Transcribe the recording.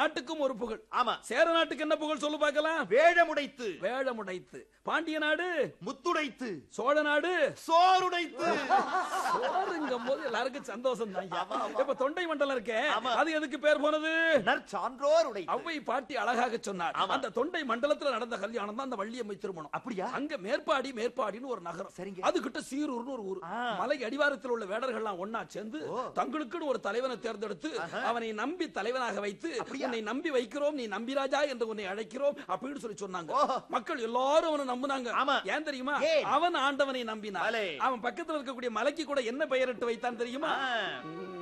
நாட்டுக்கும் ஒரு புகழ் ஆமா சேர நாட்டுக்கு என்ன புகழ் சொல்லு பார்க்கலாம் வேழமுடைத்து வேழமுடைத்து பாண்டிய நாடு முத்துடைத்து சோழ நாடு சோறுடைத்து சோறுங்கும் போது எல்லாருக்கும் சந்தோஷம் தான் இப்ப தொண்டை மண்டலம் இருக்கே ஆமா. அது எதுக்கு பேர் போனது நற்சான்றோர் உடைத்து அவ்வை பாட்டி அழகாக சொன்னார் ஆமா. அந்த தொண்டை மண்டலத்துல நடந்த கல்யாணம் தான் அந்த வள்ளியம்மை திருமணம் அப்படியா அங்க மேற்பாடி மேற்பாடின்னு ஒரு நகரம் சரிங்க. அதுகிட்ட சீரூர்னு ஒரு ஊர் ஆ. மலை அடிவாரத்தில் உள்ள வேடர்கள்லாம் ஒன்னா சேர்ந்து ஓ. தங்களுக்குன்னு ஒரு தலைவனை தேர்ந்தெடுத்து அவனை நம்பி தலைவனாக வைத்து அப்படியா? உன்னை நம்பி வைக்கிறோம் நீ நம்பிராஜா என்று உன்னை அழைக்கிறோம் அப்படின்னு சொல்லி சொன்னாங்க ஓஹோ. மக்கள் எல்லாரும் அவனை நம்புனாங்க ஆமா. ஏன் தெரியுமா ஏன்? அவன் ஆண்டவனை நம்பினான் பலே. அவன் பக்கத்துல இருக்கக்கூடிய மலைக்கு கூட என்ன பெயரிட்டு வைத்தான் தெரியுமா ஆ. ம்,